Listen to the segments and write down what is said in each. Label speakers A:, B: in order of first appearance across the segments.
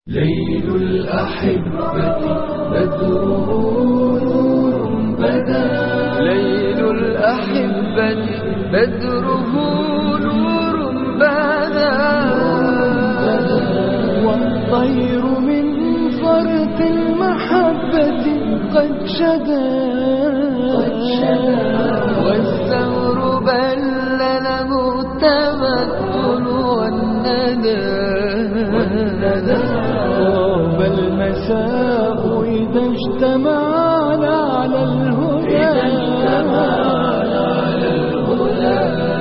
A: ليل الأحبة بدره نور بدا
B: ليل الأحبة بدره نور بدا
A: والطير من فرط المحبة قد شدا
B: والثور بل له التمثل والندى
A: طاب المساء إذا اجتمعنا على الهدى إذا اجتمعنا على الهدى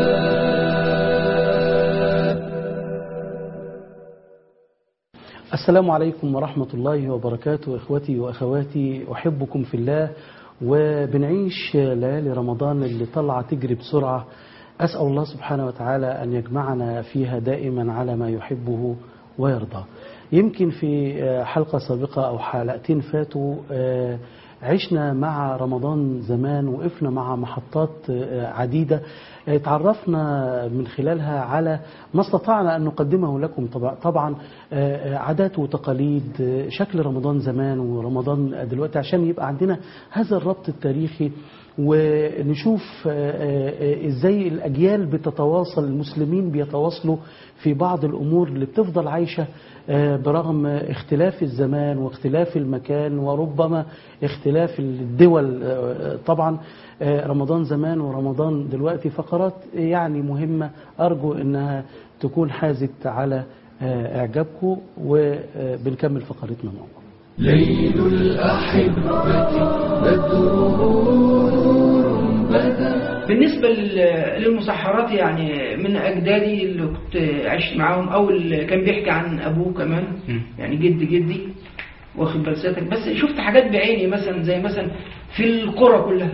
C: السلام عليكم ورحمة الله وبركاته إخوتي وأخواتي أحبكم في الله وبنعيش ليالي رمضان اللي طلع تجري بسرعة أسأل الله سبحانه وتعالى أن يجمعنا فيها دائما على ما يحبه ويرضى يمكن في حلقة سابقة أو حلقتين فاتوا عشنا مع رمضان زمان وقفنا مع محطات عديدة تعرفنا من خلالها على ما استطعنا أن نقدمه لكم طبعا عادات وتقاليد شكل رمضان زمان ورمضان دلوقتي عشان يبقى عندنا هذا الربط التاريخي ونشوف ازاي الاجيال بتتواصل المسلمين بيتواصلوا في بعض الامور اللي بتفضل عايشه برغم اختلاف الزمان واختلاف المكان وربما اختلاف الدول طبعا رمضان زمان ورمضان دلوقتي فقرات يعني مهمه ارجو انها تكون حازت على اعجابكم وبنكمل فقرتنا مع بعض
A: ليل الأحبة بدره نور بدا
D: بالنسبة لل- للمسحرات يعني من أجدادي اللي كنت عشت معاهم أو اللي كان بيحكي عن أبوه كمان يعني جد جدي واخد بلساتك بس شفت حاجات بعيني مثلا زي مثلا في القرى كلها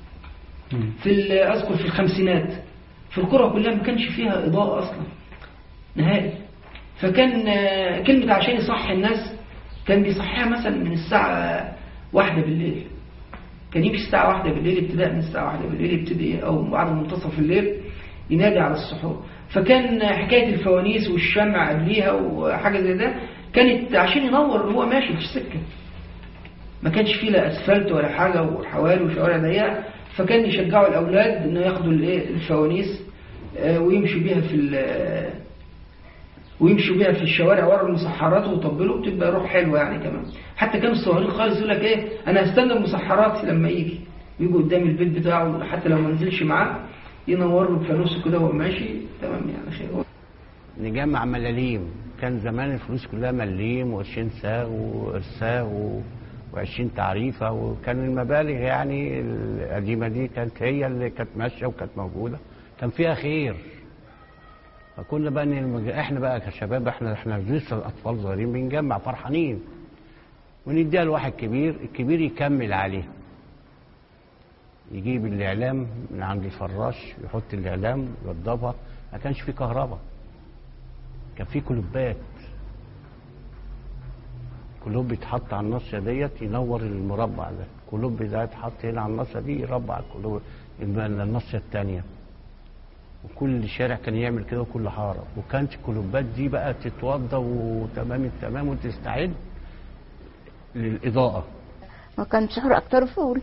D: في ال- أذكر في الخمسينات في القرى كلها ما كانش فيها إضاءة أصلا نهائي فكان آه، كلمة عشان يصحي الناس كان بيصحيها مثلا من الساعة واحدة بالليل كان يجي الساعة واحدة بالليل ابتداء من الساعة واحدة بالليل يبتدي أو بعد منتصف الليل ينادي على السحور فكان حكاية الفوانيس والشمع قبليها وحاجة زي ده كانت عشان ينور وهو ماشي في السكة ما كانش فيه لا اسفلت ولا حاجة وحوالي وشوارع ضيقة فكان يشجعوا الأولاد إنه ياخدوا الإيه الفوانيس آه، ويمشوا بيها في ال- ويمشوا بيها في الشوارع ورا المسحرات ويطبلوا بتبقى روح حلوه يعني كمان حتى كانوا الصغيرين خالص يقول لك ايه انا هستنى المسحرات لما يجي يجوا قدام البيت بتاعه حتى لو ما نزلش معاه ينور له بفانوس كده وهو ماشي تمام يعني خير
E: نجمع ملاليم كان زمان الفلوس كلها مليم وقرشين ساغ وإرساغ و... وعشرين تعريفة وكان المبالغ يعني القديمة دي كانت هي اللي كانت ماشية وكانت موجودة كان فيها خير فكنا بقى نلمج... احنا بقى كشباب احنا احنا لسه الاطفال صغيرين بنجمع فرحانين ونديها لواحد كبير الكبير يكمل عليه يجيب الاعلام من عند الفراش يحط الاعلام يوضبها ما كانش في كهرباء كان في كلوبات كلوب بيتحط على النصية ديت ينور المربع ده كلوب ده يتحط هنا على النصية دي يربع الكلوب النصية التانية وكل شارع كان يعمل كده وكل حارة وكانت الكلوبات دي بقى تتوضى وتمام التمام وتستعد للإضاءة
F: ما كان سحر اكتر فول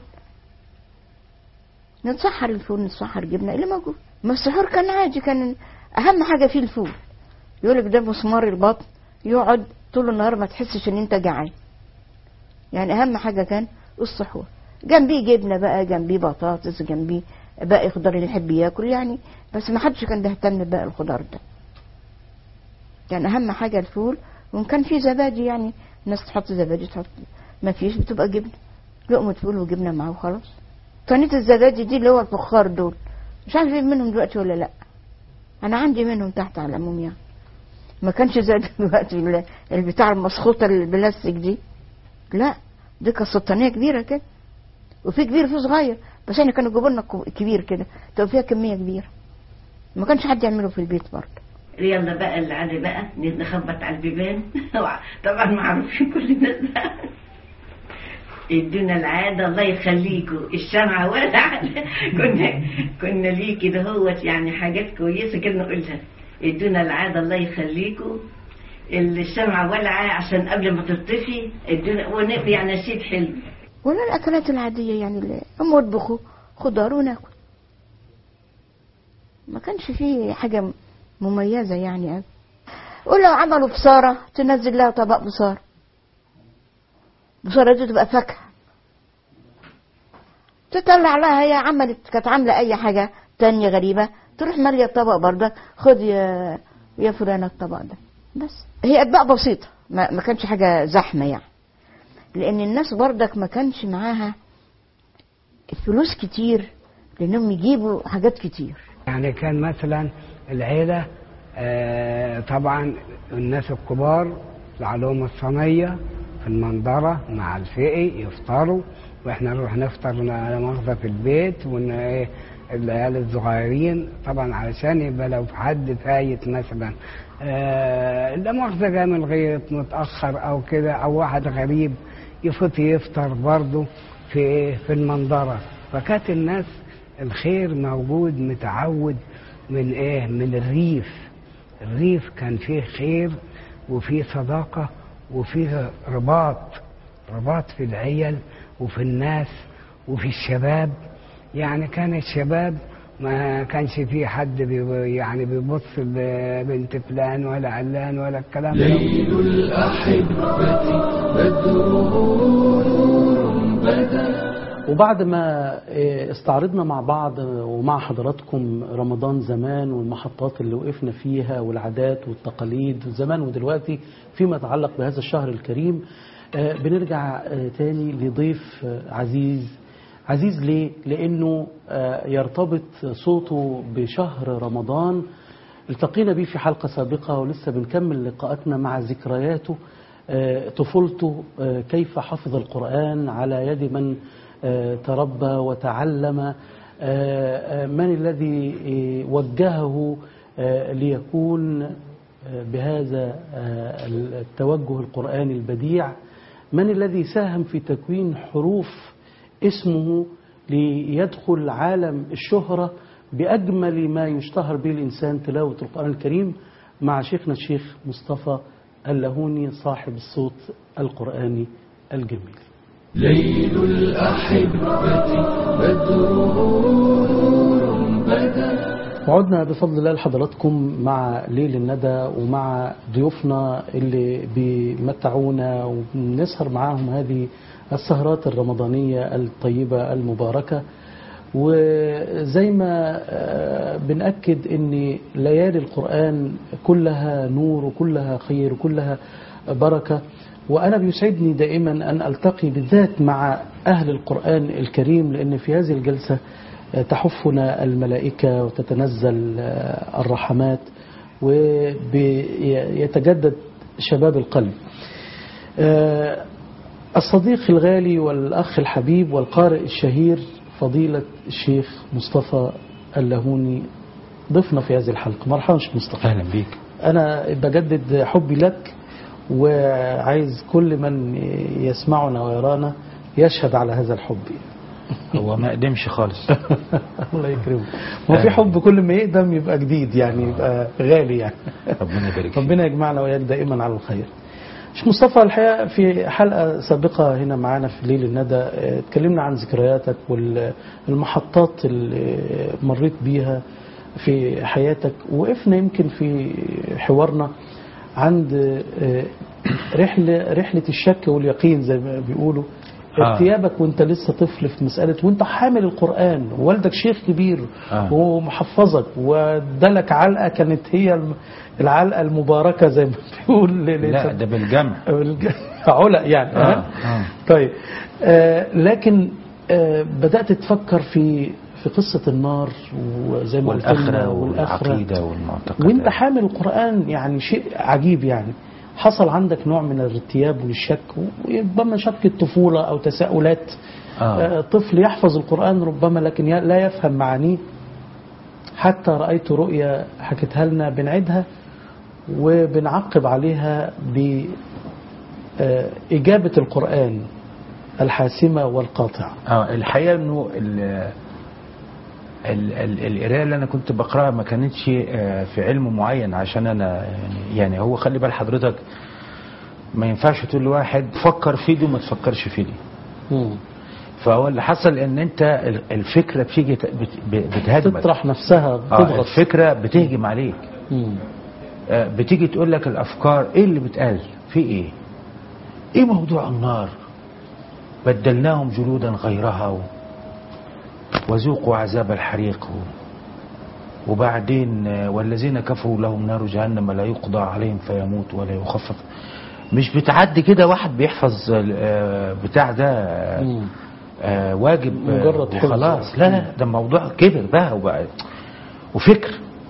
F: نتسحر الفول نتسحر جبنه اللي موجود ما السحور كان عادي كان اهم حاجه فيه الفول يقول لك ده مسمار البطن يقعد طول النهار ما تحسش ان انت جعان يعني اهم حاجه كان السحور جنبيه جبنه بقى جنبيه بطاطس جنبيه باقي خضار اللي يحب ياكل يعني بس ما حدش كان بيهتم بباقي الخضار ده كان اهم حاجه الفول وان كان في زبادي يعني الناس تحط زبادي تحط ما فيش بتبقى جبنه لقمه فول وجبنه معاه وخلاص طنية الزبادي دي اللي هو الفخار دول مش عارف اجيب منهم دلوقتي ولا لا انا عندي منهم تحت على العموم يعني ما كانش زي دلوقتي ال- البتاع المسخوطه البلاستيك دي لا دي كانت سلطانيه كبيره كده وفي كبير وفي صغير بس احنا كانوا يجيبوا لنا كو- كبير كده تبقى فيها كميه كبيره ما كانش حد يعمله في البيت برضه
G: يلا بقى العادة بقى نخبط على البيبان طبعا معروفين كل الناس بقى ادونا العادة الله يخليكوا الشمعة ولع كنا كنا ليه كده هوت يعني حاجات كويسة كده نقولها ادونا العادة الله يخليكوا الشمعة ولعة عشان قبل ما تطفي الدنيا ونبقى يعني نشيد حلو
F: ولا الأكلات العادية يعني اللي هم يطبخوا خضار وناكل ما كانش فيه حاجة مميزة يعني أوي. ولو عملوا بصارة تنزل لها طبق بصارة بصارة دي تبقى فاكهة تطلع لها هي عملت كانت عاملة أي حاجة تانية غريبة تروح مالية الطبق برضك خد يا يا فلانة الطبق ده بس هي أطباق بسيطة ما, ما كانش حاجة زحمة يعني لأن الناس برضك ما كانش معاها فلوس كتير لأنهم يجيبوا حاجات كتير
H: يعني كان مثلا العيلة آه، طبعا الناس الكبار يطلع لهم الصينية في المنظرة مع الفقي يفطروا واحنا نروح نفطر على مؤاخذة في البيت وان ايه العيال الصغيرين طبعا علشان يبقى لو في حد فايت مثلا آه لا مؤاخذة جاي من الغيط متأخر او كده او واحد غريب يفوت يفطر برضه في ايه في المنظرة فكانت الناس الخير موجود متعود من ايه من الريف الريف كان فيه خير وفيه صداقة وفيه رباط رباط في العيل وفي الناس وفي الشباب يعني كان الشباب ما كانش في حد بي يعني بيبص لبنت فلان ولا علان ولا الكلام ده
A: ليل الأحبة بدره نور بدا
C: وبعد ما آه، استعرضنا مع بعض ومع حضراتكم رمضان زمان والمحطات اللي وقفنا فيها والعادات والتقاليد زمان ودلوقتي فيما يتعلق بهذا الشهر الكريم آه، بنرجع آه، تاني لضيف آه، عزيز عزيز ليه؟ لأنه آه، يرتبط صوته بشهر رمضان التقينا بيه في حلقة سابقة ولسه بنكمل لقاءاتنا مع ذكرياته آه، طفولته آه، كيف حفظ القرآن على يد من آه، تربى وتعلم آه، آه، من الذي آه، وجهه آه، ليكون آه، بهذا آه، التوجه القرآني البديع من الذي ساهم في تكوين حروف اسمه ليدخل عالم الشهرة بأجمل ما يشتهر به الإنسان تلاوة القرآن الكريم مع شيخنا الشيخ مصطفى اللهوني صاحب الصوت القرآني الجميل
A: ليل الأحبة بدره نور بدا
C: وعدنا بفضل الله لحضراتكم مع ليل الندى ومع ضيوفنا اللي بيمتعونا وبنسهر معاهم هذه السهرات الرمضانية الطيبة المباركة وزي ما آه، بنأكد ان ليالي القرآن كلها نور وكلها خير وكلها بركة وأنا بيسعدني دائما أن ألتقي بالذات مع أهل القرآن الكريم لأن في هذه الجلسة آه، تحفنا الملائكة وتتنزل آه، الرحمات ويتجدد شباب القلب آه، الصديق الغالي والأخ الحبيب والقارئ الشهير فضيلة الشيخ مصطفى اللهوني ضيفنا في هذه الحلقة مرحبا شيخ مصطفى
I: اهلا بيك
C: أنا بجدد حبي لك وعايز كل من يسمعنا ويرانا يشهد على هذا الحب
I: هو ما قدمش خالص
C: الله يكرمه هو في حب كل ما يقدم يبقى جديد يعني يبقى غالي يعني
I: ربنا يبارك فيك
C: ربنا يجمعنا وإياك دائما على الخير شيخ مصطفى الحقيقة في حلقة سابقة هنا معانا في ليل الندى اه، اتكلمنا عن ذكرياتك والمحطات اللي مريت بيها في حياتك وقفنا يمكن في حوارنا عند اه، رحلة رحلة الشك واليقين زي ما بيقولوا
I: آه.
C: ارتيابك وانت لسه طفل في مسألة وانت حامل القرآن ووالدك شيخ كبير
I: آه.
C: ومحفظك وادالك علقة كانت هي الم- العلقة المباركة زي ما بيقول ل-
I: لا
C: ل-
I: ده بالجمع
C: بالج- علق يعني
I: آه.
C: آه.
I: آه.
C: طيب آه لكن آه بدأت تفكر في في قصة النار وزي ما قلت لنا
I: والآخرة والعقيدة والمعتقدات
C: وانت حامل القرآن يعني شيء عجيب يعني حصل عندك نوع من الارتياب والشك وربما شك الطفولة أو تساؤلات
I: آه.
C: آه، طفل يحفظ القرآن ربما لكن ي- لا يفهم معانيه حتى رأيت رؤيا حكيتها لنا بنعيدها وبنعقب عليها بإجابة القرآن الحاسمة والقاطعة
I: اه الحقيقه انه ال- ال- ال- القرايه اللي انا كنت بقراها ما كانتش آه، في علم معين عشان انا يعني, يعني هو خلي بال حضرتك ما ينفعش تقول لواحد فكر في دي وما تفكرش في دي
C: مم.
I: فهو اللي حصل ان انت ال- الفكره بتيجي ت- بت- ب- بتهاجمك
C: تطرح نفسها
I: آه
C: تضغط
I: الفكره بتهجم عليك
C: مم.
I: آه، بتيجي تقول لك الافكار ايه اللي بتقال في ايه ايه موضوع النار بدلناهم جلودا غيرها و... وذوقوا عذاب الحريق و... وبعدين آه، والذين كفروا لهم نار جهنم لا يقضى عليهم فيموت ولا يخفف مش بتعدي كده واحد بيحفظ آه، بتاع ده آه،
C: مم.
I: آه، واجب آه،
C: مجرد حفظ.
I: وخلاص لا لا ده الموضوع كبر بقى وبقى وفكر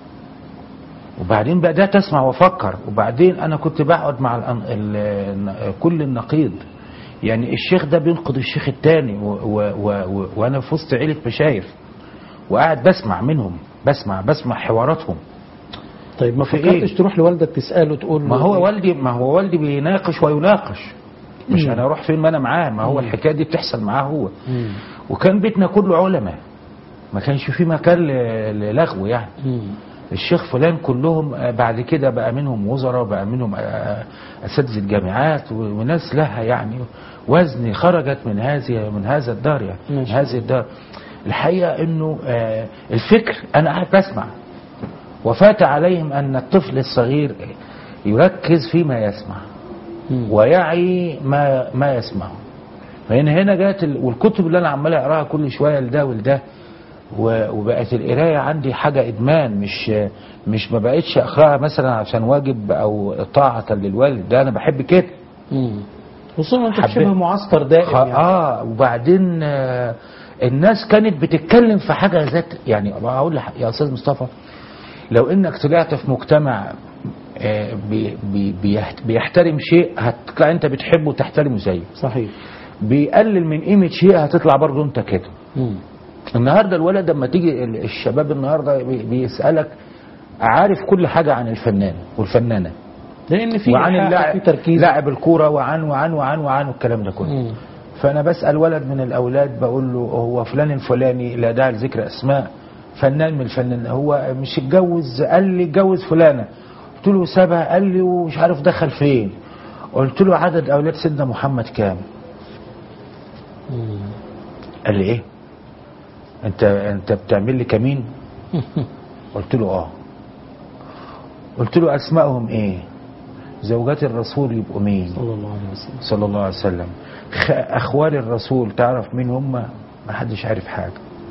I: وبعدين بدات اسمع وافكر وبعدين انا كنت بقعد مع الأن... ال... كل النقيض يعني الشيخ ده بينقض الشيخ التاني و... و... و... و... وانا في وسط عيله مشايخ وقاعد بسمع منهم بسمع بسمع حواراتهم
C: طيب ما
I: في
C: فكرتش
I: إيه؟
C: تروح لوالدك تساله تقول له
I: ما هو
C: إيه؟
I: والدي ما هو والدي بيناقش ويناقش مش
C: مم.
I: انا اروح فين ما انا معاه ما هو الحكايه دي بتحصل معاه هو
C: مم.
I: وكان بيتنا كله علماء ما كانش في مكان ل- للغو يعني
C: مم.
I: الشيخ فلان كلهم آه، بعد كده بقى منهم وزراء بقى منهم آه، اساتذه جامعات و- وناس لها يعني وزن خرجت من هذه من هذا الدار يعني من
C: ماشي.
I: هذه الدار الحقيقه انه آه، الفكر انا قاعد بسمع وفات عليهم ان الطفل الصغير يركز فيما يسمع
C: مم.
I: ويعي ما ما يسمعه فهنا هنا جات ال... والكتب اللي انا عمال اقراها كل شويه لده ولده و- وبقت القرايه عندي حاجه ادمان مش مش ما بقتش اقراها مثلا عشان واجب او طاعه للوالد ده انا بحب كده
C: مم. خصوصا انت في
I: حبيت-
C: شبه معسكر دائم
I: خ-
C: يعني.
I: اه وبعدين آه الناس كانت بتتكلم في حاجه ذات يعني اقول لح- يا استاذ مصطفى لو انك طلعت في مجتمع آه بي بي بيحت- بيحترم شيء هتطلع انت بتحبه وتحترمه زيه
C: صحيح
I: بيقلل من قيمه شيء هتطلع برضه انت كده
C: مم.
I: النهارده الولد لما تيجي ال- الشباب النهارده بي- بيسالك عارف كل حاجه عن الفنان والفنانه
C: لان في
I: وعن
C: إيحاء،
I: اللاعب
C: في تركيز
I: لاعب الكوره وعن وعن وعن وعن والكلام ده كله
C: مم.
I: فانا بسال ولد من الاولاد بقول له هو فلان الفلاني لا داعي لذكر اسماء فنان من الفنان هو مش اتجوز قال لي اتجوز فلانه قلت له سابها قال لي ومش عارف دخل فين قلت له عدد اولاد سيدنا محمد كام
C: مم.
I: قال لي ايه انت انت بتعمل لي كمين قلت له اه قلت له اسمائهم ايه زوجات الرسول يبقوا مين
C: صلى الله عليه وسلم
I: صلى الله عليه وسلم خ- اخوال الرسول تعرف مين هم ما حدش عارف حاجه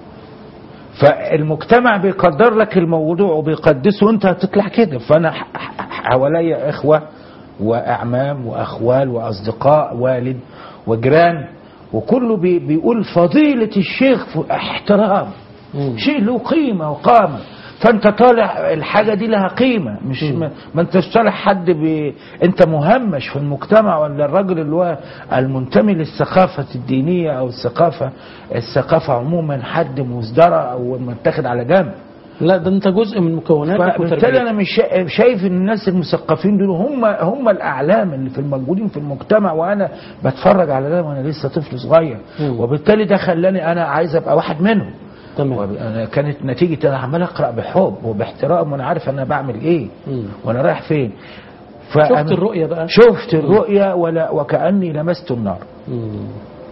I: فالمجتمع بيقدر لك الموضوع وبيقدسه وانت هتطلع كده فانا ح- ح- حواليا اخوه واعمام واخوال واصدقاء والد وجيران وكله بي بيقول فضيله الشيخ ف- احترام
C: مم.
I: شيء له قيمه وقامه فانت طالع الحاجه دي لها قيمه مش ما, ما انتش طالع حد ب... انت مهمش في المجتمع ولا الراجل اللي هو المنتمي للثقافه الدينيه او الثقافه الثقافه عموما حد مصدره او متاخد على جنب
C: لا ده انت جزء من مكوناتك
I: فبالتالي
C: وتربيتك
I: انا مش شا- شايف ان الناس المثقفين دول هم هم الاعلام اللي في الموجودين في المجتمع وانا بتفرج على ده وانا لسه طفل صغير
C: مم.
I: وبالتالي ده خلاني انا عايز ابقى واحد منهم
C: تمام
I: أنا كانت نتيجة أنا عمال أقرأ بحب وباحترام وأنا عارف أنا بعمل إيه
C: مم.
I: وأنا رايح فين
C: شفت
I: فأنا
C: الرؤية بقى
I: شفت الرؤية ولا وكأني لمست النار
C: مم.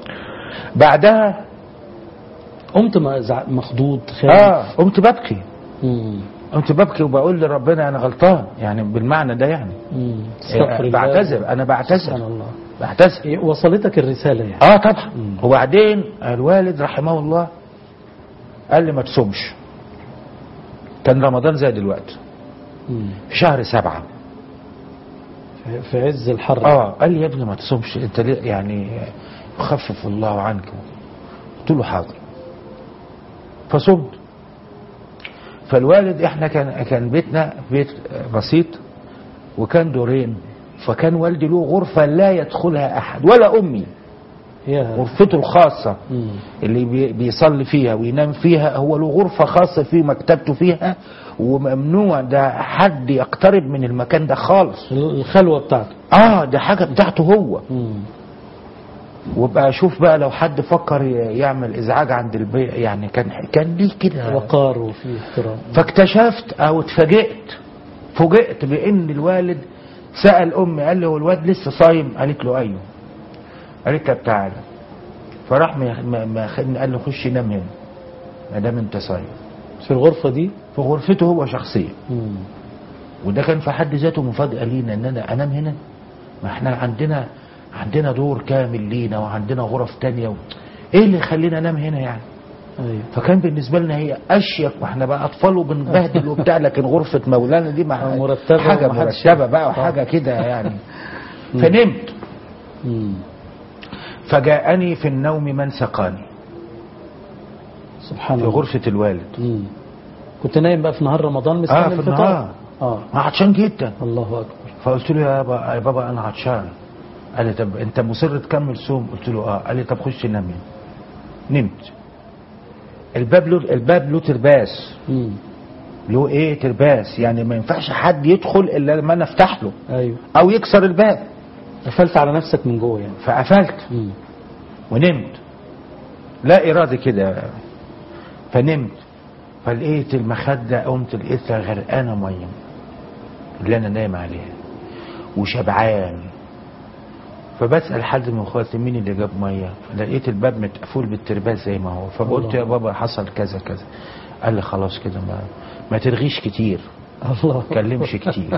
I: بعدها
C: قمت مزع- مخضوض خايف
I: آه قمت ببكي
C: مم.
I: قمت ببكي وبقول لربنا أنا غلطان يعني بالمعنى ده يعني
C: مم. استغفر
I: آه،
C: الله.
I: بعتذر أنا
C: سبحان
I: بعتذر
C: الله
I: بعتذر
C: إيه، وصلتك الرسالة يعني
I: اه طبعا
C: مم.
I: وبعدين الوالد رحمه الله قال لي ما تصومش كان رمضان زي دلوقتي
C: مم.
I: في شهر سبعة
C: في- في عز الحر
I: اه قال لي يا ابني ما تصومش انت ليه يعني يخفف الله عنك قلت له حاضر فصمت فالوالد احنا كان كان بيتنا بيت بسيط وكان دورين فكان والدي له غرفة لا يدخلها أحد ولا أمي
C: يا
I: غرفته الخاصة
C: مم.
I: اللي بي- بيصلي فيها وينام فيها هو له غرفة خاصة فيه مكتبته فيها وممنوع ده حد يقترب من المكان ده خالص
C: الخلوة بتاعته
I: اه ده حاجة بتاعته هو
C: مم.
I: وبقى شوف بقى لو حد فكر ي- يعمل ازعاج عند البيت يعني كان كان ليه كده
C: وقار وفي احترام
I: فاكتشفت او اتفاجئت فوجئت بان الوالد سال امي قال لي هو الواد لسه صايم قالت له ايوه قالت له تعالى فراح ما- ما ما خدني قال له خش نام هنا ما دام انت صايم
C: في الغرفة دي
I: في غرفته هو شخصيا
C: مم.
I: وده كان في حد ذاته مفاجاه لينا ان انا انام هنا ما احنا عندنا عندنا دور كامل لينا وعندنا غرف تانية و... ايه اللي يخلينا انام هنا يعني
C: ايوه
I: فكان بالنسبه لنا هي اشيك واحنا بقى اطفال وبنبهدل وبتاع لكن غرفه مولانا دي مع
C: مرتبة
I: حاجه
C: ومحدش-
I: مرتبه بقى وحاجه كده يعني فنمت
C: مم.
I: فجاءني في النوم من سقاني
C: سبحان
I: في
C: الله
I: غرفه الوالد
C: مم. كنت نايم بقى في نهار رمضان مستني
I: اه في
C: الفطار
I: النهار
C: اه
I: عطشان جدا
C: الله اكبر
I: فقلت له يا بابا, يا بابا انا عطشان قال لي طب انت مصر تكمل صوم قلت له اه قال لي طب خش نام هنا. نمت الباب له الباب له ترباس
C: مم.
I: له ايه ترباس يعني ما ينفعش حد يدخل الا لما انا افتح له
C: ايوه
I: او يكسر الباب
C: قفلت على نفسك من جوه يعني
I: فقفلت
C: مم.
I: ونمت لا ارادي كده فنمت فلقيت المخده قمت لقيتها غرقانه ميه اللي انا نايم عليها وشبعان فبسال حد من اخواتي مين اللي جاب ميه لقيت الباب متقفول بالترباس زي ما هو فقلت
C: الله.
I: يا بابا حصل كذا كذا قال لي خلاص كده ما ما ترغيش كتير
C: الله
I: ما تكلمش كتير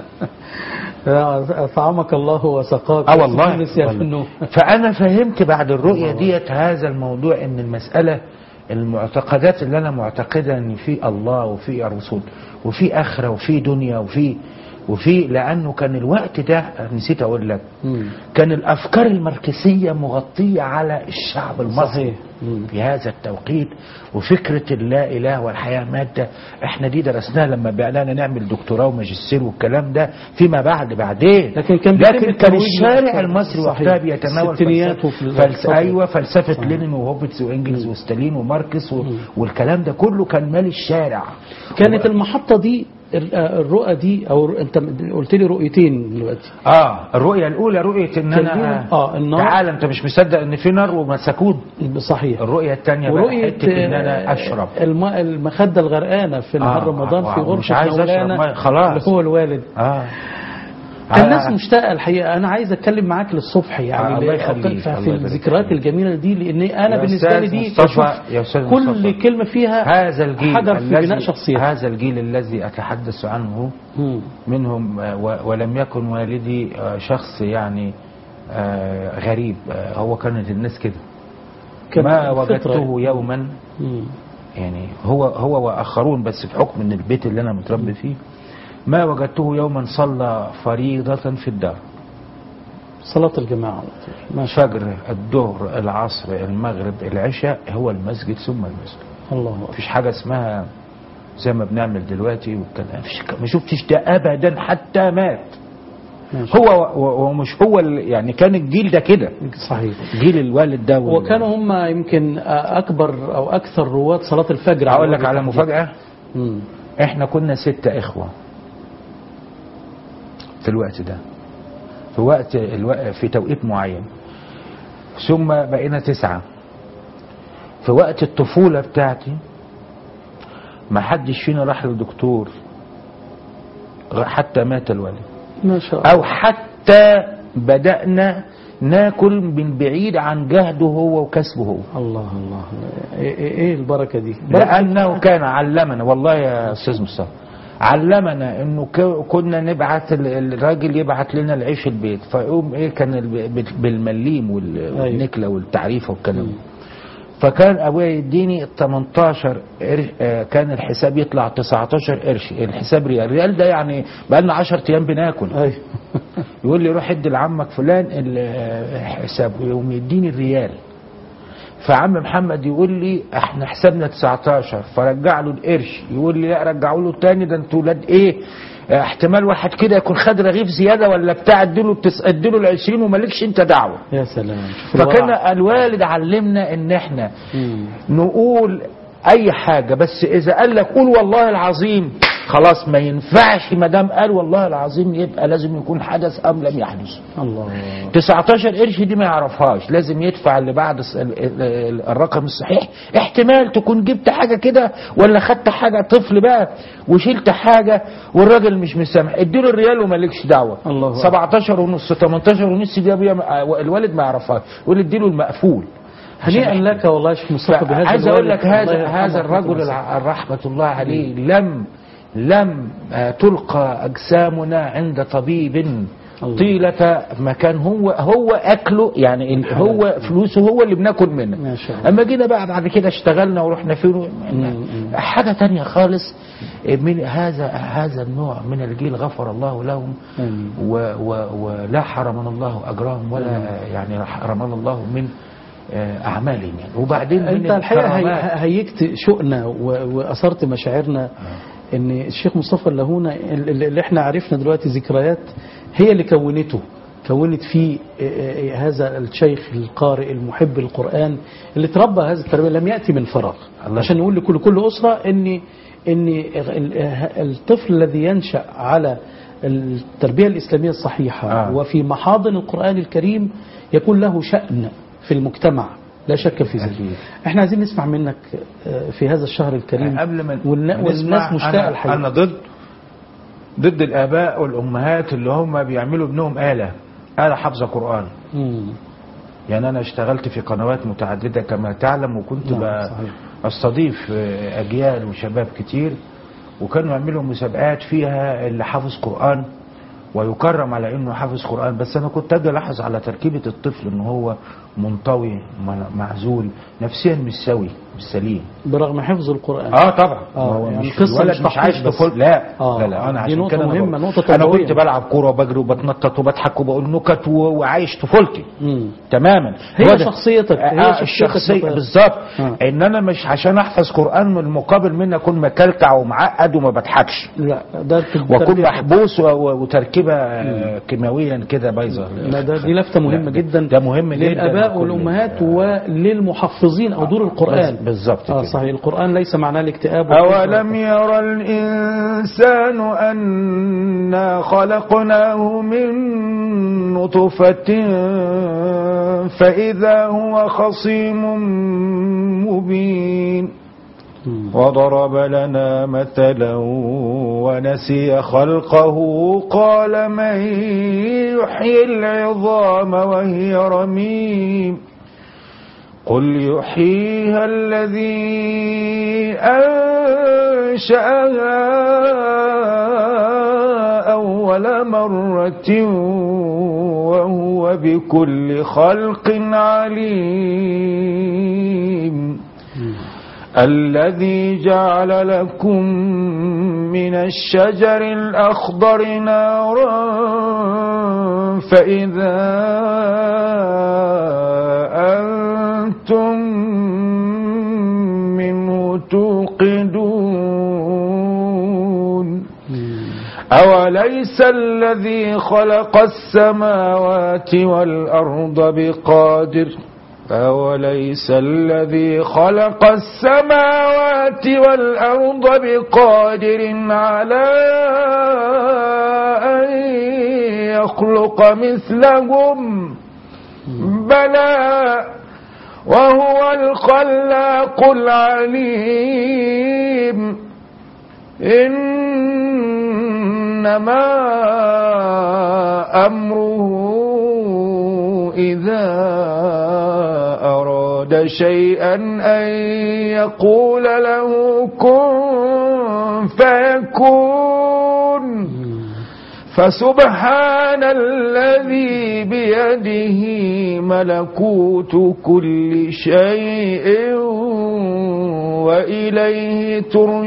C: أطعمك الله وسقاك
I: اه والله,
C: نسي في
I: والله.
C: النوم.
I: فانا فهمت بعد الرؤيه ديت هذا الموضوع ان المساله المعتقدات اللي انا معتقدها ان في الله وفي الرسول وفي اخره وفي دنيا وفي وفي لانه كان الوقت ده نسيت اقول لك
C: مم.
I: كان الافكار الماركسيه مغطيه على الشعب المصري
C: صحيح. مم.
I: في هذا التوقيت وفكره اللا اله والحياه ماده احنا دي درسناها لما بقينا نعمل دكتوراه وماجستير والكلام ده فيما بعد بعدين
C: لكن كان بيتم
I: لكن كان
C: الترويج
I: الشارع
C: للأفكار.
I: المصري
C: صحيح.
I: وقتها بيتناول
C: الستينيات
I: فلسفة-
C: وفي
I: فلس...
C: الفترة.
I: ايوه فلسفه
C: صحيح.
I: لينين وهوبتس وانجلز وستالين وماركس و...
C: مم.
I: والكلام ده كله كان مال الشارع
C: كانت
I: و...
C: المحطة دي ال- آه، الرؤى دي او ر- انت قلت لي رؤيتين دلوقتي
I: اه الرؤيه الاولى رؤيه ان
C: كان
I: انا
C: فيها- آه، النار.
I: تعالى انت مش مصدق ان في نار ومسكون
C: صحيح
I: الرؤيه الثانيه بقى
C: ورؤية
I: حته ان انا
C: آه،
I: اشرب
C: الماء المخدة الغرقانة في نهار
I: آه،
C: رمضان
I: آه،
C: في
I: آه،
C: غرفة
I: مش عايز أشرب
C: مولانا
I: مية، خلاص.
C: اللي هو الوالد
I: اه
C: كان
I: آه،
C: ناس مشتاقة الحقيقة أنا عايز أتكلم معاك للصبح
I: آه،
C: يعني
I: الله
C: ل-
I: يخليك،
C: في
I: الله
C: في
I: يبارك
C: الذكريات
I: فيك.
C: الجميلة دي لأن أنا
I: يا
C: بالنسبة لي
I: أستاذ
C: دي
I: مصطفى-
C: بشوف
I: يا أستاذ
C: كل
I: مصطفى.
C: كلمة فيها
I: هذا الجيل
C: حجر في
I: الذي
C: بناء شخصيتك
I: هذا الجيل الذي اتحدث عنه
C: مم.
I: منهم آه، و- ولم يكن والدي آه، شخص يعني آه، غريب آه، هو كانت الناس كده
C: كان
I: ما
C: فطرة.
I: وجدته يوما
C: مم.
I: يعني هو هو واخرون بس بحكم ان البيت اللي انا متربي فيه ما وجدته يوما صلى فريضة في الدار
C: صلاة الجماعة على طول. ما شاء
I: الفجر الظهر العصر المغرب العشاء هو المسجد ثم المسجد
C: الله أكبر.
I: مفيش حاجة اسمها زي ما بنعمل دلوقتي والكلام مفيش ما شفتش ده ابدا حتى مات
C: ما شاء
I: هو و- ومش هو ال- يعني كان الجيل ده كده
C: الله. صحيح
I: جيل الوالد ده وال-
C: وكانوا هم يمكن أكبر أو أكثر رواد صلاة الفجر
I: اقول لك
C: وجه
I: على
C: التحديد.
I: مفاجأة
C: مم.
I: احنا كنا ستة اخوة في الوقت ده في وقت الو... في توقيت معين ثم بقينا تسعة في وقت الطفولة بتاعتي ما حدش فينا راح لدكتور غ- حتى مات الوالد
C: ما شاء الله
I: او حتى بدأنا ناكل من بعيد عن جهده هو وكسبه هو
C: الله الله ايه, إيه إيه البركه دي بركة
I: لأنه كان علمنا والله يا أستاذ مصطفى علمنا انه ك- كنا نبعت ال- الراجل يبعت لنا العيش البيت فيقوم ايه كان ال- بال- بالمليم وال- والنكله والتعريفه والكلام ده. فكان ابويا يديني 18 قرش آه، كان الحساب يطلع 19 قرش الحساب ريال ريال ده يعني بقى لنا 10 ايام بناكل
C: ايوه
I: يقول لي روح ادي لعمك فلان الحساب ويقوم يديني الريال فعم محمد يقول لي احنا حسابنا 19 فرجع له القرش يقول لي لا رجعوا له تاني ده انتوا ولاد ايه اه، احتمال واحد كده يكون خد رغيف زياده ولا بتاع اديله التس... اديله ال 20 ومالكش انت دعوه
C: يا سلام شوف الورع.
I: فكان الوالد علمنا ان احنا
C: مم.
I: نقول اي حاجه بس اذا قال لك قول والله العظيم خلاص ما ينفعش ما دام قال والله العظيم يبقى لازم يكون حدث ام لم يحدث
C: الله
I: 19 قرش دي ما يعرفهاش لازم يدفع اللي بعد الس- ال- ال- الرقم الصحيح احتمال تكون جبت حاجة كده ولا خدت حاجة طفل بقى وشلت حاجة والراجل مش مسامح اديله الريال ومالكش دعوة
C: الله أكبر.
I: 17 ونص 18 ونص دي ابويا ما- الوالد ما يعرفهاش يقول اديله المقفول
C: هنيئا لك والله يا شيخ مصطفى بهذا
I: عايز اقول
C: الوالد.
I: لك هذا
C: الله يرحمه
I: هذا الرجل
C: ويرحمه.
I: الع- رحمه الله عليه لم لم آه، تلقى اجسامنا عند طبيب
C: الله.
I: طيلة ما كان هو هو اكله يعني ال- هو فلوسه هو اللي بناكل منه
C: ما شاء الله.
I: اما جينا بقى بعد كده اشتغلنا ورحنا فين
C: مم.
I: حاجة تانية خالص من هذا هذا النوع من الجيل غفر الله لهم
C: آمين.
I: و و ولا حرمنا الله اجرهم ولا يعني حرمنا الله من آه، اعمالهم يعني وبعدين
C: انت
I: من
C: الحقيقه هي-
I: الكرامات
C: هيجت شؤنا و- واثرت مشاعرنا ان الشيخ مصطفى اللاهونه اللي اللي احنا عرفنا دلوقتي ذكريات هي اللي كونته كونت فيه آه، آه، هذا الشيخ القارئ المحب القرآن اللي تربى هذه التربية لم يأتي من فراغ
I: الله
C: عشان نقول لكل كل أسرة ان ان ال- الطفل الذي ينشأ على التربية الإسلامية الصحيحة
I: آه.
C: وفي محاضن القرآن الكريم يكون له شأن في المجتمع لا شك في ذلك
I: أكيد.
C: احنا عايزين نسمع منك آه، في هذا الشهر الكريم
I: قبل ما
C: والنا-
I: ما
C: والناس
I: نسمع،
C: مشتاقة
I: أنا-
C: الحقيقة
I: انا ضد ضد الاباء والامهات اللي هم بيعملوا ابنهم آلة آلة حافظة قرآن
C: مم.
I: يعني انا اشتغلت في قنوات متعددة كما تعلم وكنت
C: نعم،
I: ب-
C: صحيح.
I: استضيف آه، اجيال وشباب كتير وكانوا يعملوا مسابقات فيها اللي حافظ قرآن ويكرم على انه حافظ قرآن بس انا كنت اجي الاحظ على تركيبة الطفل ان هو منطوي م- معزول نفسيا مش سوي مش سليم
C: برغم حفظ القرآن
I: اه طبعا
C: آه،
I: ما هو
C: يعني
I: مش
C: القصة
I: الولد
C: مش
I: مش عايش
C: تحقيق بس.
I: طفولة لا
C: آه،
I: لا لا انا
C: دي
I: عشان
C: نقطة
I: كده أنا
C: مهمة،
I: بقول-
C: نقطة
I: انا
C: تربوية.
I: كنت بلعب كوره وبجري وبتنطط وبضحك وبقول نكت و- وعايش طفولتي
C: مم.
I: تماما
C: هي
I: هو ده.
C: شخصيتك، هي
I: آه،
C: شخصيتك
I: الشخصيه
C: بقى.
I: بالظبط
C: آه.
I: ان انا مش عشان احفظ قران من المقابل مني اكون مكلكع ومعقد وما بضحكش
C: لا ده
I: واكون
C: تربية.
I: محبوس و- و- وتركيبه آه، كيماويا كده بايظه
C: لا ده دي لفتة مهمة
I: لا،
C: جدا
I: ده مهم جدا
C: للآباء
I: لكل-
C: والأمهات وللمحفظين أو دور القرآن
I: بالظبط
C: اه
I: كده.
C: صحيح القرآن ليس معناه الاكتئاب
I: أولم ير الإنسان أنا خلقناه من نطفة فإذا هو خصيم مبين
C: مم.
I: وضرب لنا مثلا ونسي خلقه قال من يحيي العظام وهي رميم قل يحييها الذي أنشأها أول مرة وهو بكل خلق عليم الذي جعل لكم من الشجر الأخضر نارا فإذا أنتم منه توقدون أوليس الذي خلق السماوات والأرض بقادر أوليس الذي خلق السماوات والأرض بقادر على أن يخلق مثلهم بلى وهو الخلاق العليم إنما أمره إذا أراد شيئا أن يقول له كن فيكون فسبحان الذي بيده ملكوت كل شيء وإليه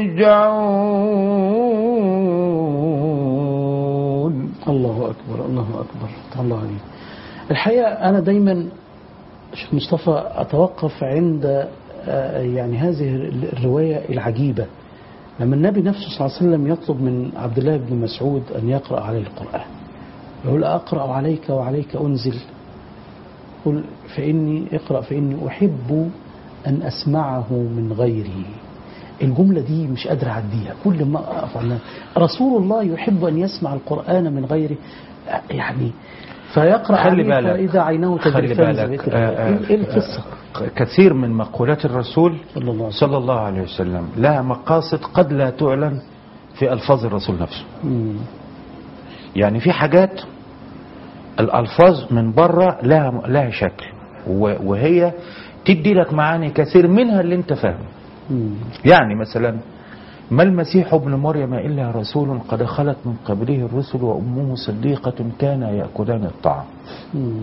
I: ترجعون
C: الله أكبر الله أكبر فتح الله عليك الحقيقة أنا دايما شيخ مصطفى أتوقف عند آه، يعني هذه الرواية العجيبة لما النبي نفسه صلى الله عليه وسلم يطلب من عبد الله بن مسعود أن يقرأ عليه القرآن يقول أقرأ عليك وعليك أنزل قل فإني اقرأ فإني أحب أن أسمعه من غيري الجملة دي مش قادر أعديها كل ما أقف عنها رسول الله يحب أن يسمع القرآن من غيره يعني فيقرأ
I: خلي
C: عليه
I: بالك
C: فإذا عينه
I: خلي
C: تجرفان
I: بالك
C: زبيت
I: آه، آه،
C: إيه القصة؟
I: آه، كثير من مقولات الرسول
C: صلى الله عليه وسلم
I: صلى الله عليه وسلم لها مقاصد قد لا تعلن في ألفاظ الرسول نفسه
C: مم.
I: يعني في حاجات الألفاظ من بره لها لها شكل و- وهي تدي لك معاني كثير منها اللي انت فاهمه
C: مم.
I: يعني مثلا ما المسيح ابن مريم إلا رسول قد خلت من قبله الرسل وأمه صديقة كانا يأكلان الطعام
C: مم.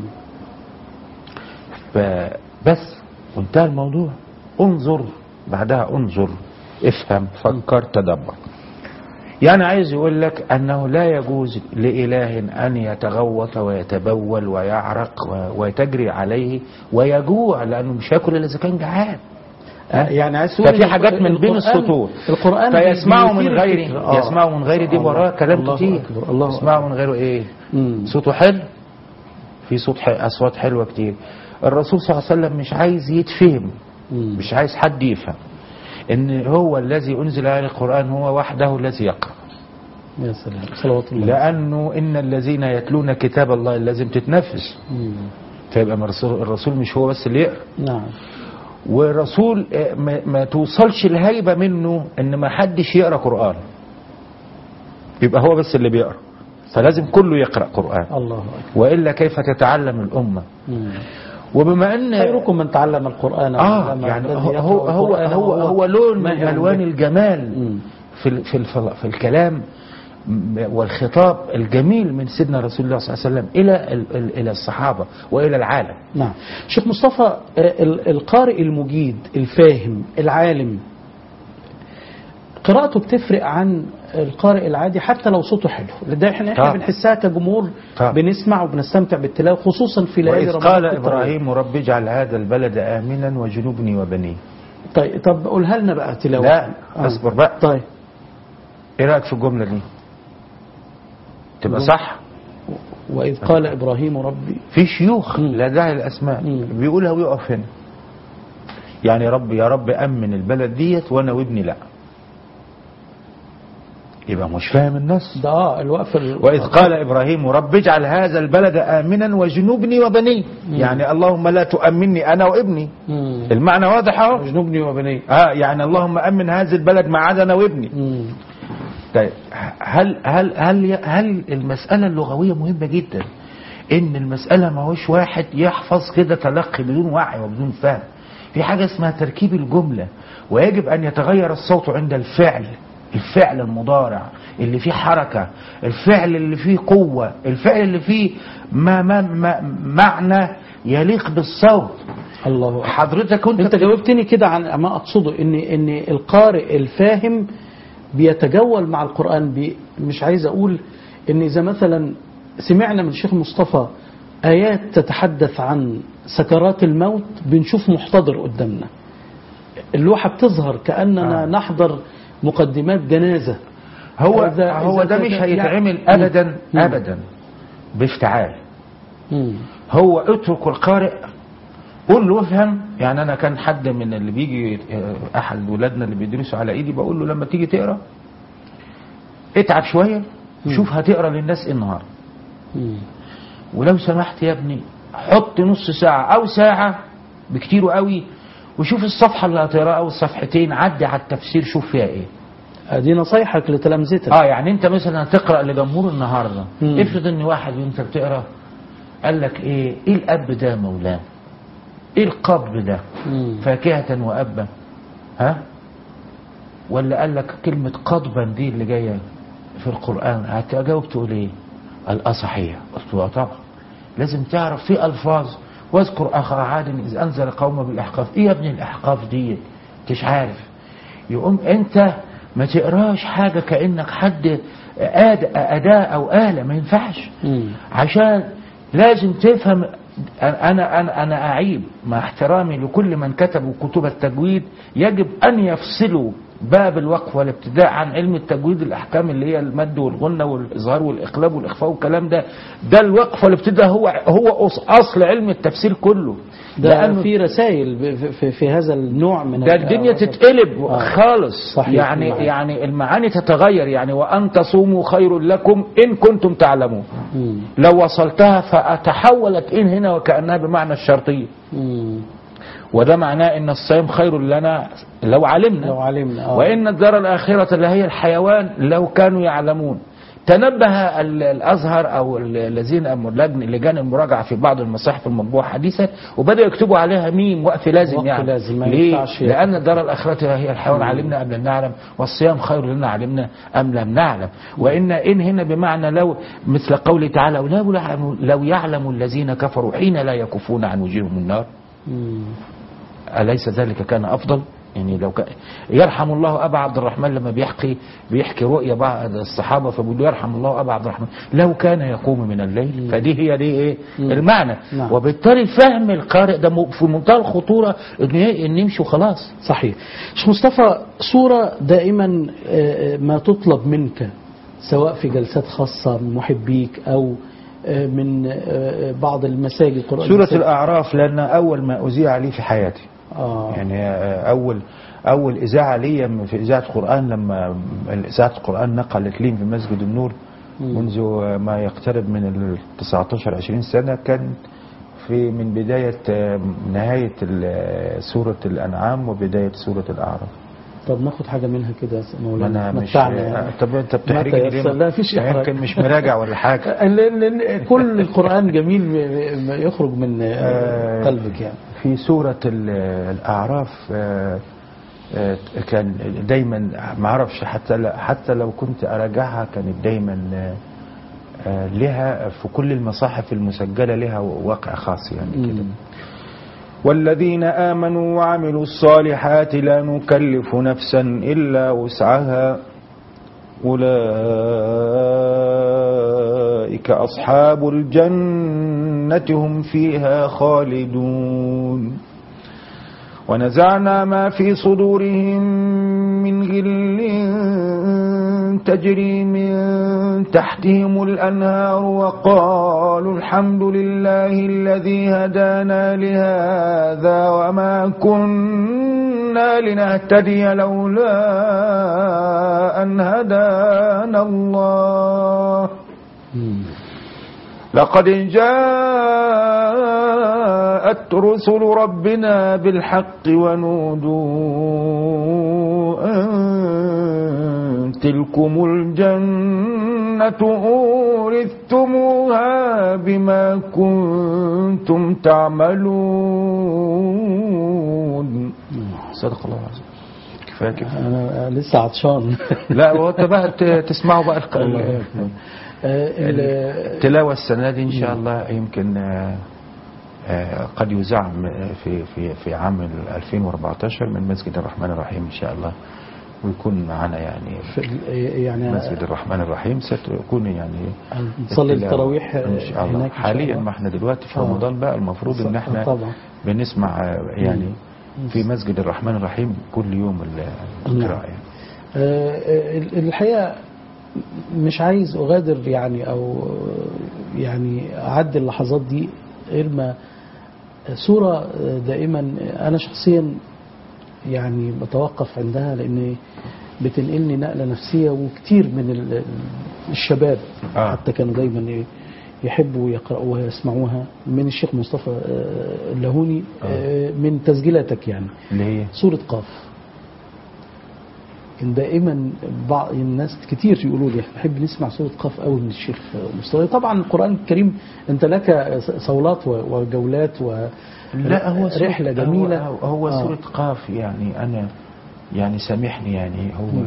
I: فبس وانتهى الموضوع انظر بعدها انظر افهم فكر تدبر يعني عايز يقول لك انه لا يجوز لاله ان يتغوط ويتبول ويعرق و- وتجري عليه ويجوع لانه مش هياكل الا اذا كان جعان
C: آه، يعني عايز تقول
I: ففي
C: إن
I: حاجات من بين
C: القرآن-
I: السطور
C: القرآن
I: فيسمعه من
C: بيثير
I: غيره
C: الفكر. آه.
I: يسمعه من غيره دي
C: الله
I: وراه كلام
C: الله
I: كتير
C: أكبر. الله
I: يسمعه من غيره ايه
C: مم.
I: صوته حلو في صوت ح- اصوات حلوه كتير الرسول صلى الله عليه وسلم مش عايز يتفهم
C: مم.
I: مش عايز حد يفهم ان هو الذي انزل عليه القران هو وحده الذي يقرا
C: يا سلام صلوات الله
I: لانه ان الذين يتلون كتاب الله لازم تتنفس
C: مم.
I: فيبقى من الرسول, الرسول مش هو بس اللي يقرا
C: نعم
I: والرسول آه، ما, ما توصلش الهيبه منه ان ما حدش يقرا قران يبقى هو بس اللي بيقرا فلازم كله يقرا قران
C: الله أكبر
I: والا كيف تتعلم الامه
C: مم.
I: وبما ان
C: خيركم من تعلم القرآن
I: اه
C: وعلمه.
I: يعني
C: الذي
I: هو
C: يقرأ
I: هو هو,
C: القرآن
I: هو, هو لون من
C: ماهر
I: الوان
C: به.
I: الجمال
C: مم.
I: في ال- في الفل- في الكلام م- والخطاب الجميل من سيدنا رسول الله صلى الله عليه وسلم الى ال- ال- الى الصحابه والى العالم
C: نعم شيخ مصطفى آه، ال- القارئ المجيد الفاهم العالم قراءته بتفرق عن القارئ العادي حتى لو صوته حلو لده احنا احنا
I: طبعا.
C: بنحسها كجمهور
I: طبعا.
C: بنسمع وبنستمتع بالتلاوه خصوصا في ليالي
I: واذ
C: رمضان
I: قال
C: في التراويح.
I: ابراهيم رب اجعل هذا البلد امنا وجنوبني وبنيه
C: طيب طب قولها لنا بقى تلاوه
I: لا
C: آه.
I: اصبر بقى
C: طيب
I: ايه رايك في الجمله دي تبقى
C: جملة.
I: صح
C: واذ قال ابراهيم ربي
I: في شيوخ
C: مم.
I: لا داعي الاسماء
C: مم.
I: بيقولها ويقف هنا يعني رب يا رب امن البلد ديت وانا وابني لا يبقى مش فاهم النص
C: ده اه الوقف ال-
I: وإذ قال إبراهيم رب اجعل هذا البلد آمنا وجنوبني وبني يعني اللهم لا تؤمني أنا وابني
C: مم.
I: المعنى واضح أهو
C: جنوبني وبني
I: آه يعني اللهم أمن هذا البلد ما عدا أنا وابني
C: مم.
I: طيب هل هل هل هل المسألة اللغوية مهمة جدا إن المسألة ما هوش واحد يحفظ كده تلقي بدون وعي وبدون فهم في حاجة اسمها تركيب الجملة ويجب أن يتغير الصوت عند الفعل الفعل المضارع اللي فيه حركة الفعل اللي فيه قوة الفعل اللي فيه ما ما ما معنى يليق بالصوت
C: الله أكبر.
I: حضرتك كنت
C: انت جاوبتني كده عن ما اقصده ان ان القارئ الفاهم بيتجول مع القران بي مش عايز اقول ان اذا مثلا سمعنا من الشيخ مصطفى ايات تتحدث عن سكرات الموت بنشوف محتضر قدامنا اللوحه بتظهر كاننا
I: آه.
C: نحضر مقدمات جنازه
I: هو
C: إذا-
I: هو
C: إذا
I: ده
C: كان-
I: مش
C: يعني-
I: هيتعمل
C: مم.
I: ابدا
C: مم.
I: ابدا بافتعال
C: مم.
I: هو اترك القارئ قول له افهم يعني انا كان حد من اللي بيجي آه، احد ولادنا اللي بيدرسوا على ايدي بقول له لما تيجي تقرا اتعب شويه شوف هتقرا للناس ايه النهارده
C: مم.
I: ولو سمحت يا ابني حط نص ساعه او ساعه بكتير قوي وشوف الصفحه اللي هتقراها او الصفحتين عدي على التفسير شوف فيها ايه
C: ادي نصايحك لتلامذتك
I: اه يعني انت مثلا هتقرا لجمهور النهارده
C: مم.
I: افرض ان واحد وانت بتقرا قال لك ايه ايه الاب ده يا مولانا ايه القب ده
C: مم.
I: فاكهة وأبا ها ولا قال لك كلمة قضبا دي اللي جاية في القرآن هتجاوب تقول ايه قال اه صحيح قلت له آه طبعا لازم تعرف في ألفاظ واذكر أخا عاد إذ أنزل قومه بالإحقاف إيه يا ابني الإحقاف دي مش عارف يقوم أنت ما تقراش حاجة كأنك حد آد أداة أو آلة ما ينفعش
C: مم.
I: عشان لازم تفهم انا انا انا اعيب مع احترامي لكل من كتبوا كتب التجويد يجب ان يفصلوا باب الوقف والابتداء عن علم التجويد الاحكام اللي هي المد والغنه والاظهار والاقلاب والاخفاء والكلام ده ده الوقف والابتداء هو هو أص- اصل علم التفسير كله
C: ده
I: لأنه
C: في رسائل ب- في, في, في هذا النوع من
I: ده
C: ال-
I: الدنيا تتقلب
C: آه.
I: خالص
C: صحيح،
I: يعني
C: المعاني.
I: يعني المعاني تتغير يعني وان تصوموا خير لكم ان كنتم تعلمون
C: مم.
I: لو وصلتها فتحولت ان هنا وكانها بمعنى الشرطيه
C: مم.
I: وده معناه ان الصيام خير لنا لو علمنا
C: لو علمنا آه.
I: وان الدار الاخره اللي هي الحيوان لو كانوا يعلمون تنبه ال- الازهر او ال- الذين أم- لجن لجان المراجعه في بعض المصاحف المطبوعه حديثا وبداوا يكتبوا عليها ميم وقف لازم
C: وقف
I: يعني
C: لازم، ما
I: ليه؟
C: ينفعش.
I: لان الدار الاخره هي الحيوان علمنا ام لم نعلم والصيام خير لنا علمنا ام لم نعلم وان ان هنا بمعنى لو مثل قوله تعالى لو يعلم لو يعلم الذين كفروا حين لا يكفون عن وجوههم النار
C: مم.
I: أليس ذلك كان أفضل يعني لو كان يرحم الله أبا عبد الرحمن لما بيحكي بيحكي رؤيا بعض الصحابة فبيقول له يرحم الله أبا عبد الرحمن لو كان يقوم من الليل فدي هي دي إيه
C: مم.
I: المعنى
C: نعم.
I: وبالتالي فهم القارئ ده م- في منتهى الخطورة إن إيه؟ إن يمشي وخلاص
C: صحيح شيخ مصطفى صورة دائما آه، ما تطلب منك سواء في جلسات خاصة من محبيك أو آه، من آه، بعض المساجد قرآن
I: سورة
C: المساجد.
I: الأعراف لأن أول ما أذيع لي في حياتي
C: آه.
I: يعني آه، أول أول إذاعة لي في إذاعة القرآن لما إذاعة القرآن نقلت لي في مسجد النور
C: مم.
I: منذ ما يقترب من ال 19 20 سنة كان في من بداية آه، نهاية ال- سورة الأنعام وبداية سورة الأعراف
C: طب ناخد حاجة منها كده يا
I: ما
C: مولانا
I: أنا مش
C: متعنا يعني.
I: طب أنت
C: متى
I: بتحرجني ليه؟
C: يسر؟ لا فيش
I: يعني
C: إحراج.
I: يمكن مش مراجع ولا حاجة
C: لأن- لأن كل القرآن جميل م- م- يخرج من آه،
I: آه،
C: قلبك يعني
I: في سورة ال- الأعراف آه، آه، كان دايما ما اعرفش حتى ل- حتى لو كنت اراجعها كانت دايما آه، آه، لها في كل المصاحف المسجلة لها واقع خاص يعني كده
C: مم.
I: والذين آمنوا وعملوا الصالحات لا نكلف نفسا إلا وسعها أولئك أصحاب الجنة هم فيها خالدون ونزعنا ما في صدورهم من غل تجري من تحتهم الأنهار وقالوا الحمد لله الذي هدانا لهذا وما كنا لنهتدي لولا أن هدانا الله
C: مم.
I: لقد جاءت رسل ربنا بالحق ونودوا أن تلكم الجنة أورثتموها بما كنتم تعملون صدق الله العظيم كفاية كده
C: أنا لسه عطشان
I: لا هو انت بقى ت- تسمعوا بقى الق-
C: الله يكرمك. آه، ال-
I: التلاوة السنة دي إن شاء الله يمكن آه، آه، قد يذاع م- في في في عام ال 2014 من مسجد الرحمن الرحيم إن شاء الله ويكون معنا يعني
C: في ال- يعني
I: مسجد الرحمن الرحيم ستكون يعني
C: نصلي
I: التلاوة
C: التراويح
I: إن شاء الله
C: هناك إن شاء
I: حاليا
C: الله.
I: ما احنا دلوقتي في
C: آه.
I: رمضان بقى المفروض إن
C: صح-
I: احنا
C: طبعا
I: بنسمع آه، يعني في مسجد الرحمن الرحيم كل يوم ال- القراءة يعني.
C: آه، ال- الحقيقة مش عايز أغادر يعني أو يعني أعدي اللحظات دي غير ما صورة دائما أنا شخصيا يعني بتوقف عندها لأن بتنقلني نقلة نفسية وكتير من ال- الشباب
I: آه.
C: حتى كانوا دايما يحبوا يقرأوها ويسمعوها من الشيخ مصطفى آه، اللهوني آه، من تسجيلاتك يعني
I: اللي هي
C: سورة قاف كان دائما بعض الناس كتير يقولوا لي احنا بنحب نسمع سورة قاف قوي من الشيخ مصطفى طبعا القرآن الكريم انت لك صولات و- وجولات و
I: لا هو سورة-
C: رحلة جميلة
I: هو, هو
C: آه.
I: سورة قاف يعني أنا يعني سامحني يعني هو
C: مم.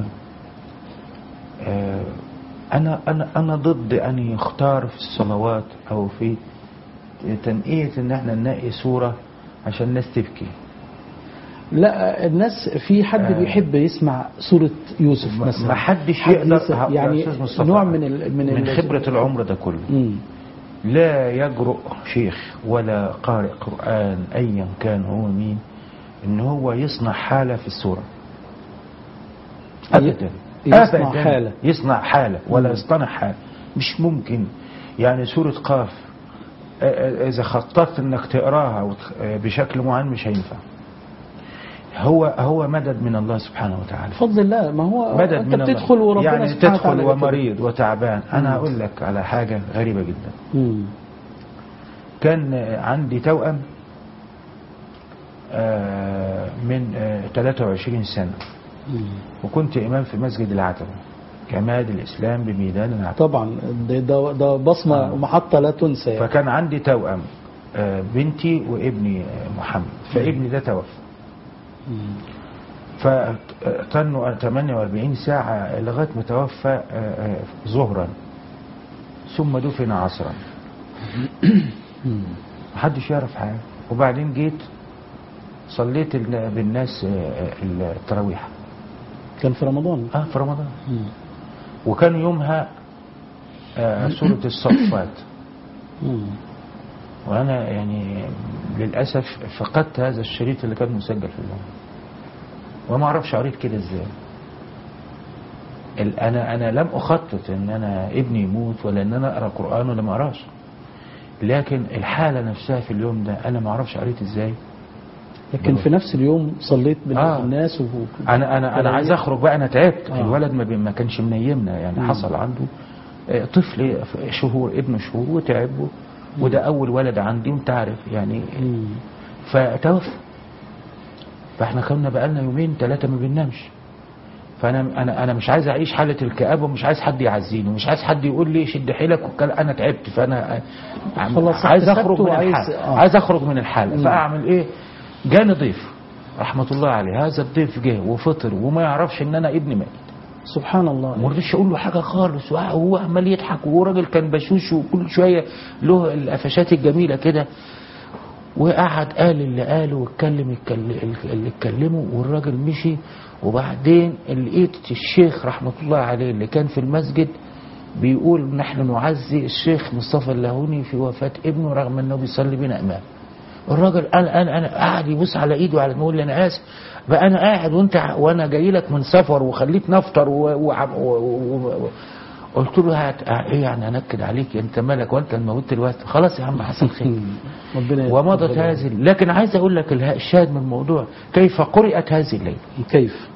I: آه أنا أنا أنا ضد أن يختار في الصلوات أو في تنقية إن إحنا ننقي سورة عشان الناس تبكي
C: لا الناس في حد
I: آه.
C: بيحب يسمع سورة يوسف
I: ما-
C: مثلا
I: ما حدش
C: حد
I: يقدر
C: يسمع-
I: ها- يا
C: يعني
I: أستاذ مصطفى،
C: نوع من ال من,
I: من
C: ال-
I: خبرة العمر ده كله
C: مم.
I: لا يجرؤ شيخ ولا قارئ قرآن أيا كان هو مين إن هو يصنع حالة في السورة ابدا
C: يصنع
I: أبداً.
C: حالة.
I: يصنع حاله ولا
C: مم.
I: يصطنع حاله مش ممكن يعني سوره قاف آه، آه، اذا خططت انك تقراها وت- آه، بشكل معين مش هينفع هو هو مدد من الله سبحانه وتعالى
C: بفضل الله ما هو
I: مدد
C: انت
I: من الله
C: بتدخل وربنا
I: يعني
C: سبحانه
I: تدخل
C: وتعالى
I: ومريض وتعبان انا هقول لك على حاجه غريبه جدا
C: مم.
I: كان آه، عندي توأم آه، من آه، 23 سنة
C: مم.
I: وكنت إمام في مسجد العتبة كماد الإسلام بميدان العتبة
C: طبعا ده ده, ده بصمه
I: آه.
C: ومحطه لا تنسى يعني.
I: فكان عندي توأم آه، بنتي وابني آه، محمد فابني ده توفى
C: مم.
I: فتنوا 48 ساعة لغاية ما توفى آه، آه، ظهرا ثم دفن عصرا
C: مم.
I: محدش يعرف حاجة وبعدين جيت صليت ال- بالناس آه، آه، التراويح
C: كان في رمضان
I: اه في رمضان
C: مم.
I: وكان يومها آه، سورة الصفات
C: مم.
I: وأنا يعني للأسف فقدت هذا الشريط اللي كان مسجل في اليوم وما أعرفش قريت كده إزاي ال- أنا أنا لم أخطط إن أنا ابني يموت ولا إن أنا أقرأ قرآن ولا ما أقراش لكن الحالة نفسها في اليوم ده أنا ما أعرفش قريت إزاي
C: لكن في نفس اليوم صليت
I: آه.
C: بالناس و...
I: انا انا انا عايز اخرج بقى انا تعبت
C: آه.
I: الولد ما, بي- ما كانش منيمنا يعني
C: مم.
I: حصل عنده آه، طفل في شهور ابن شهور وتعب وده اول ولد عندي وانت عارف يعني
C: مم.
I: فتوفى فاحنا كنا بقالنا يومين ثلاثه ما بننامش فانا انا انا مش عايز اعيش حاله الكآبه ومش عايز حد يعزيني ومش عايز حد يقول لي شد حيلك والكلام انا تعبت فانا عم-
C: خلاص
I: عايز
C: احتسبت
I: اخرج من
C: وعايز-
I: الحاله
C: آه.
I: عايز اخرج من الحاله
C: مم.
I: فاعمل ايه جاني ضيف رحمه الله عليه هذا الضيف جه وفطر وما يعرفش ان انا ابني مات
C: سبحان الله
I: ما رضيتش اقول له حاجه خالص وهو عمال يضحك وهو راجل كان بشوش وكل شويه له القفشات الجميله كده وقعد قال اللي قاله واتكلم الكل- اللي اتكلمه والراجل مشي وبعدين لقيت الشيخ رحمه الله عليه اللي كان في المسجد بيقول نحن نعزي الشيخ مصطفى اللاهوني في وفاه ابنه رغم انه بيصلي بنا امام الراجل قال انا انا قاعد يبص على ايده على يقول لي انا اسف بقى انا قاعد وانت ع- وانا جاي لك من سفر وخليت نفطر و... و... و... و... و... قلت له هات ايه يعني انكد عليك انت مالك وانت اللي موتت الوقت خلاص يا عم حصل خير
C: مم. ربنا
I: ومضت
C: يتقبل.
I: هذه لكن عايز اقول لك الها- الشاهد من الموضوع كيف قرأت هذه الليله
C: كيف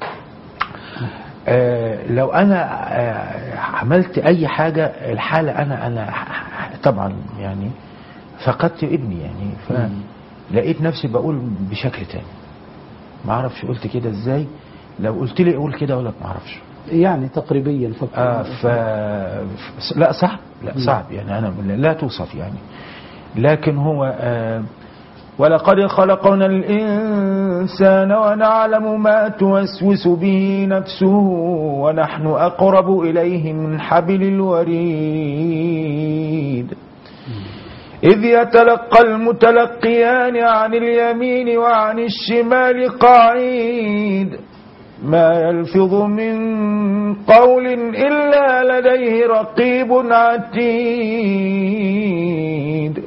I: آه لو انا آه عملت اي حاجه الحاله انا انا ح- ح- طبعا يعني فقدت ابني يعني فلقيت نفسي بقول بشكل تاني ما اعرفش قلت كده ازاي لو قلت لي قول كده اقول لك ما اعرفش
C: يعني تقريبيا فكر
I: آه ف... ف- لا صعب لا صعب يعني انا لا توصف يعني لكن هو آه ولقد خلقنا الإنسان ونعلم ما توسوس به نفسه ونحن أقرب إليه من حبل الوريد إذ يتلقى المتلقيان عن اليمين وعن الشمال قعيد ما يلفظ من قول إلا لديه رقيب عتيد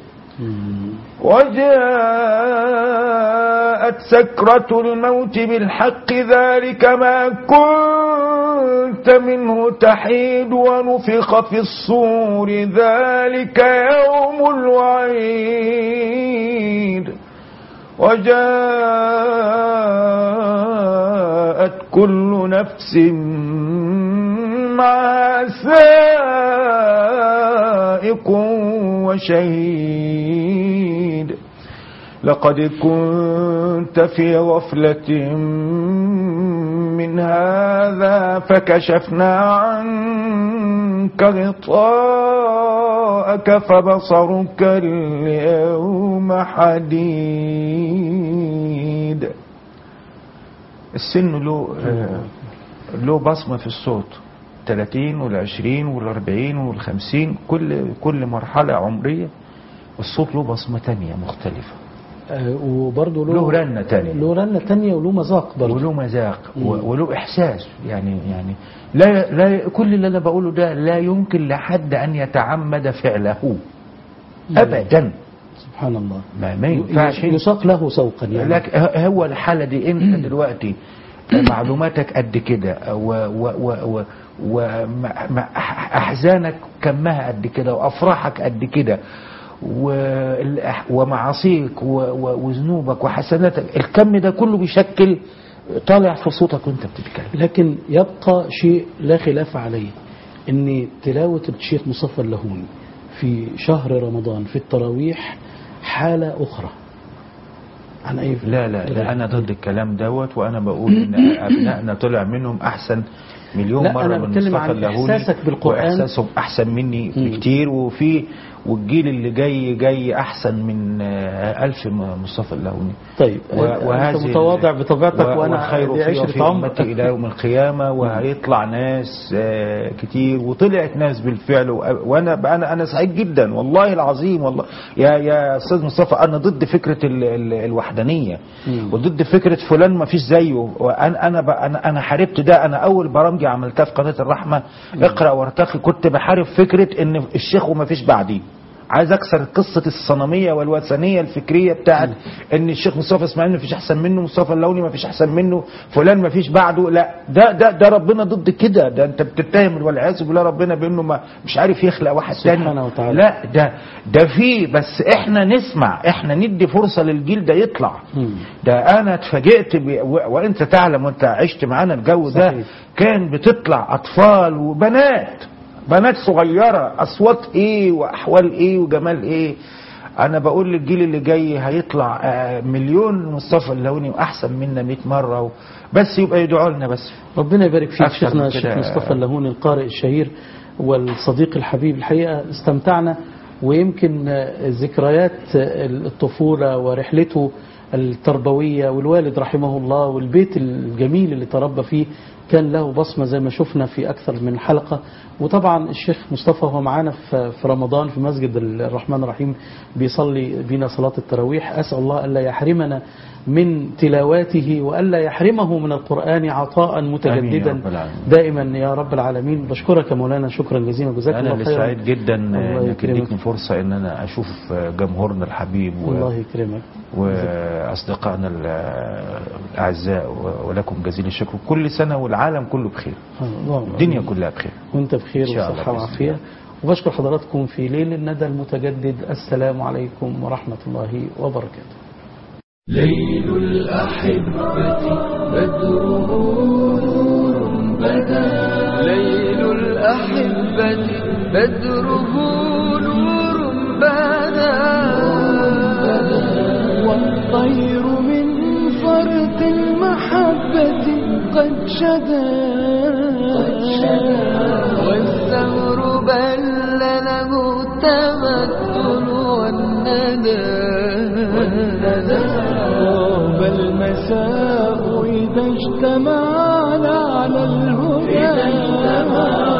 I: وجاءت سكرة الموت بالحق ذلك ما كنت منه تحيد ونفخ في الصور ذلك يوم الوعيد وجاءت كل نفس مع سائق وشهيد لقد كنت في غفلة من هذا فكشفنا عنك غطاءك فبصرك اليوم حديد السن له آه، له بصمة في الصوت 30 والعشرين والأربعين والخمسين كل كل مرحلة عمرية الصوت له بصمة تانية مختلفة
C: آه، وبرضه
I: له رنة تانية
C: له رنة تانية وله مذاق برضه
I: وله مذاق
C: مم.
I: و- وله احساس يعني يعني لا لا كل اللي انا بقوله ده لا يمكن لحد ان يتعمد فعله ابدا
C: سبحان الله
I: ما, ما ينفعش
C: يساق له سوقا يعني
I: لك ه- هو الحاله دي انت دلوقتي معلوماتك قد كده و- و- و- و- وما- ما- احزانك كمها قد كده وافراحك قد كده والأح- ومعاصيك و- و- وذنوبك وحسناتك الكم ده كله بيشكل طالع في صوتك وانت بتتكلم
C: لكن يبقى شيء لا خلاف عليه ان تلاوة الشيخ مصطفى اللهوني في شهر رمضان في التراويح حالة أخرى عن أي
I: لا لا لا انا ضد الكلام دوت وانا بقول ان ابنائنا طلع منهم احسن مليون
C: لا،
I: مره
C: أنا
I: من
C: بتكلم
I: مصطفى
C: عن
I: اللهوني
C: إحساسك بالقرآن.
I: واحساسهم احسن مني
C: مم.
I: بكتير وفي والجيل اللي جاي جاي احسن من آه، ألف م- مصطفى اللهوني
C: طيب
I: و-
C: أنت متواضع بطبيعتك
I: و-
C: وأنا
I: والخير
C: دي
I: في
C: عشرة
I: في
C: عمر
I: امتي الى يوم القيامه وهيطلع ناس آه، كتير وطلعت ناس بالفعل وأ- وانا انا انا سعيد جدا والله العظيم والله يا يا استاذ مصطفى انا ضد فكره ال ال الوحدانيه
C: مم.
I: وضد فكره فلان ما فيش زيه وانا انا ب- انا انا حاربت ده انا اول برامجي عملتها في قناه الرحمه اقرا وارتقي كنت بحارب فكره ان الشيخ وما فيش بعديه عايز اكسر قصه الصنميه والوثنيه الفكريه بتاعت ان الشيخ مصطفى اسماعيل ما فيش احسن منه مصطفى اللوني ما فيش احسن منه فلان ما فيش بعده لا ده ده ده ربنا ضد كده ده انت بتتهم والعياذ بالله ربنا بانه ما مش عارف يخلق واحد تاني
C: سبحانه وتعالى.
I: لا ده ده فيه بس احنا نسمع احنا ندي فرصه للجيل ده يطلع
C: مم.
I: ده انا اتفاجئت ب... و... وانت تعلم وانت عشت معانا الجو ده
C: صحيح.
I: كان بتطلع اطفال وبنات بنات صغيره اصوات ايه واحوال ايه وجمال ايه انا بقول للجيل اللي جاي هيطلع آه، مليون مصطفى اللوني واحسن منا 100 مره و... بس يبقى يدعوا لنا بس
C: ربنا يبارك فيك
I: أكثر
C: شيخنا
I: من
C: الشيخ
I: كده.
C: مصطفى اللهوني القارئ الشهير والصديق الحبيب الحقيقة استمتعنا ويمكن آه، ذكريات آه، الطفولة ورحلته التربوية والوالد رحمه الله والبيت الجميل اللي تربى فيه كان له بصمة زي ما شفنا في أكثر من حلقة وطبعا الشيخ مصطفى هو معانا في في رمضان في مسجد الرحمن الرحيم بيصلي بنا صلاة التراويح أسأل الله ألا يحرمنا من تلاواته وألا يحرمه من القرآن عطاء متجددا
I: رب العالمين.
C: دائما يا رب العالمين بشكرك يا مولانا شكرا جزيلا جزاك
I: انا
C: الله
I: اللي
C: خيرا
I: سعيد جدا
C: الله
I: انك
C: يكرمك.
I: اديتني فرصه ان انا اشوف جمهورنا الحبيب و...
C: الله يكرمك
I: واصدقائنا ال- الاعزاء و- ولكم جزيل الشكر كل سنه والعالم كله بخير
C: اللهم
I: الدنيا
C: آمين.
I: كلها بخير
C: وانت بخير
I: إن شاء الله
C: وصحة
I: بإذن
C: وعافية
I: الله.
C: وبشكر حضراتكم في ليل الندى المتجدد السلام عليكم ورحمة الله وبركاته
A: ليل الأحبة بدره نور بدا
B: ليل الأحبة بدره نور بدا والطير من فرط المحبة قد شدا والثمر بل له التمثل والندى طاب المساء إذا اجتمعنا على الهدى